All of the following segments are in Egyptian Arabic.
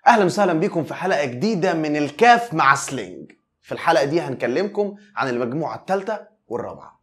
اهلا وسهلا بكم في حلقه جديده من الكاف مع سلينج في الحلقه دي هنكلمكم عن المجموعه الثالثه والرابعه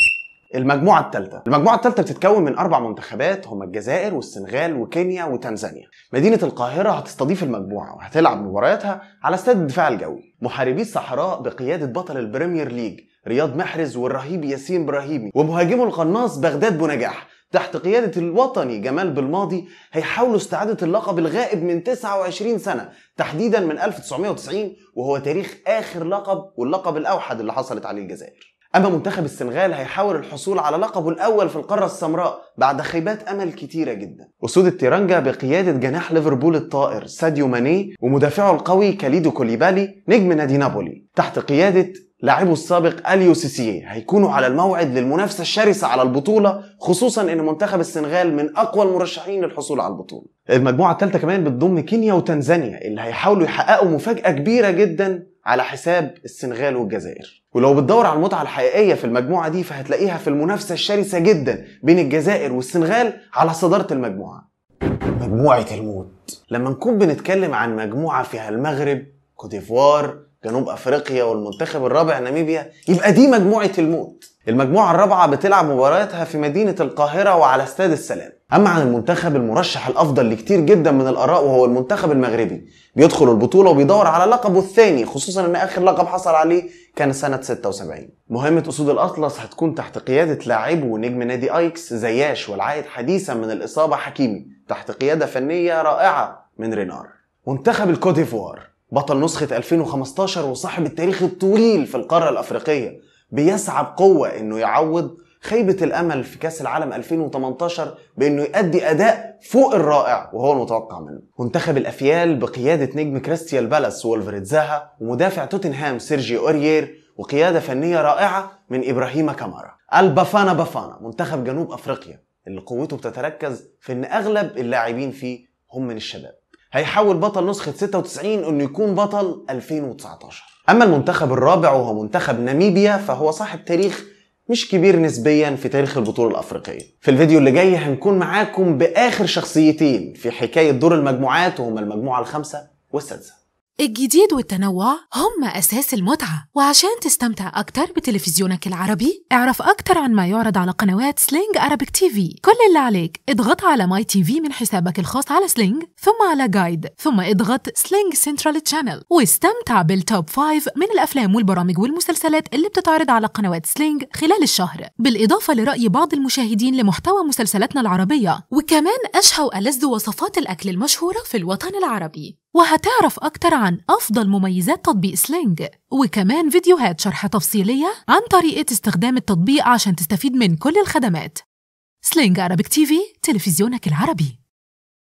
المجموعة الثالثة المجموعة الثالثة بتتكون من أربع منتخبات هما الجزائر والسنغال وكينيا وتنزانيا مدينة القاهرة هتستضيف المجموعة وهتلعب مبارياتها على استاد الدفاع الجوي محاربي الصحراء بقيادة بطل البريمير ليج رياض محرز والرهيب ياسين ابراهيمي ومهاجمه القناص بغداد بونجاح تحت قيادة الوطني جمال بالماضي هيحاولوا استعادة اللقب الغائب من 29 سنة تحديدا من 1990 وهو تاريخ آخر لقب واللقب الأوحد اللي حصلت عليه الجزائر أما منتخب السنغال هيحاول الحصول على لقبه الأول في القارة السمراء بعد خيبات أمل كتيرة جدا أسود التيرانجا بقيادة جناح ليفربول الطائر ساديو ماني ومدافعه القوي كاليدو كوليبالي نجم نادي نابولي تحت قيادة لاعبه السابق اليو سيسيه هيكونوا على الموعد للمنافسه الشرسه على البطوله خصوصا ان منتخب السنغال من اقوى المرشحين للحصول على البطوله. المجموعه الثالثه كمان بتضم كينيا وتنزانيا اللي هيحاولوا يحققوا مفاجاه كبيره جدا على حساب السنغال والجزائر. ولو بتدور على المتعه الحقيقيه في المجموعه دي فهتلاقيها في المنافسه الشرسه جدا بين الجزائر والسنغال على صداره المجموعه. مجموعه الموت. لما نكون بنتكلم عن مجموعه فيها المغرب، كوتيفوار، جنوب افريقيا والمنتخب الرابع ناميبيا يبقى دي مجموعه الموت المجموعه الرابعه بتلعب مبارياتها في مدينه القاهره وعلى استاد السلام اما عن المنتخب المرشح الافضل لكتير جدا من الاراء وهو المنتخب المغربي بيدخل البطوله وبيدور على لقبه الثاني خصوصا ان اخر لقب حصل عليه كان سنه 76 مهمه اسود الاطلس هتكون تحت قياده لاعبه ونجم نادي ايكس زياش والعائد حديثا من الاصابه حكيمي تحت قياده فنيه رائعه من رينار منتخب الكوتيفوار بطل نسخة 2015 وصاحب التاريخ الطويل في القارة الأفريقية بيسعى بقوة إنه يعوض خيبة الأمل في كأس العالم 2018 بإنه يؤدي أداء فوق الرائع وهو المتوقع منه. منتخب الأفيال بقيادة نجم كريستيال بالاس وولفريد زاها ومدافع توتنهام سيرجي أوريير وقيادة فنية رائعة من إبراهيم كامارا. البافانا بافانا منتخب جنوب أفريقيا اللي قوته بتتركز في إن أغلب اللاعبين فيه هم من الشباب. هيحاول بطل نسخة 96 انه يكون بطل 2019 اما المنتخب الرابع وهو منتخب ناميبيا فهو صاحب تاريخ مش كبير نسبيا في تاريخ البطولة الأفريقية في الفيديو اللي جاي هنكون معاكم بآخر شخصيتين في حكاية دور المجموعات وهما المجموعة الخامسة والسادسة الجديد والتنوع هم أساس المتعة وعشان تستمتع أكتر بتلفزيونك العربي اعرف أكتر عن ما يعرض على قنوات سلينج أرابيك تي في كل اللي عليك اضغط على ماي تي في من حسابك الخاص على سلينج ثم على جايد ثم اضغط سلينج سنترال تشانل واستمتع بالتوب 5 من الأفلام والبرامج والمسلسلات اللي بتتعرض على قنوات سلينج خلال الشهر بالإضافة لرأي بعض المشاهدين لمحتوى مسلسلاتنا العربية وكمان أشهى وألذ وصفات الأكل المشهورة في الوطن العربي وهتعرف أكتر عن أفضل مميزات تطبيق سلينج وكمان فيديوهات شرح تفصيلية عن طريقة استخدام التطبيق عشان تستفيد من كل الخدمات سلينج عربيك تي في تلفزيونك العربي